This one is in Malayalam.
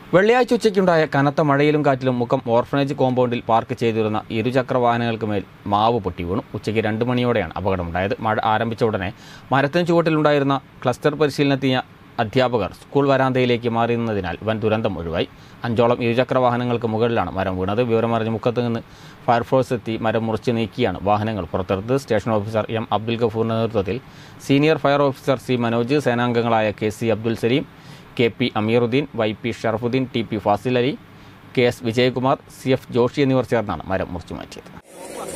വെള്ളിയാഴ്ച ഉച്ചയ്ക്കുണ്ടായ കനത്ത മഴയിലും കാറ്റിലും മുക്കം ഓർഫനേജ് കോമ്പൗണ്ടിൽ പാർക്ക് ചെയ്തിരുന്ന ഇരുചക്ര വാഹനങ്ങൾക്ക് മേൽ മാവ് പൊട്ടി വീണു ഉച്ചയ്ക്ക് രണ്ട് മണിയോടെയാണ് അപകടമുണ്ടായത് മഴ ആരംഭിച്ച ഉടനെ മരത്തിന് ചുവട്ടിലുണ്ടായിരുന്ന ക്ലസ്റ്റർ പരിശീലനത്തിയ അധ്യാപകർ സ്കൂൾ വരാന്തയിലേക്ക് മാറി നിന്നതിനാൽ വൻ ദുരന്തം ഒഴിവായി അഞ്ചോളം ഇരുചക്ര വാഹനങ്ങൾക്ക് മുകളിലാണ് മരം വീണത് വിവരമറിഞ്ഞ് മുക്കത്ത് നിന്ന് ഫയർഫോഴ്സ് എത്തി മരം മുറിച്ച് നീക്കിയാണ് വാഹനങ്ങൾ പുറത്തെടുത്തത് സ്റ്റേഷൻ ഓഫീസർ എം അബ്ദുൽ ഗഫൂറിന്റെ നേതൃത്വത്തിൽ senior fire officer C Manoj സേനാംഗങ്ങളായ K C Abdul Salim K P Ameeruddin Y P Sharafuddin T P Fazil Ali K S Vijayakumar C F Joshi എന്നിവർ ചേർന്നാണ് മരം മുറിച്ചു മാറ്റിയത്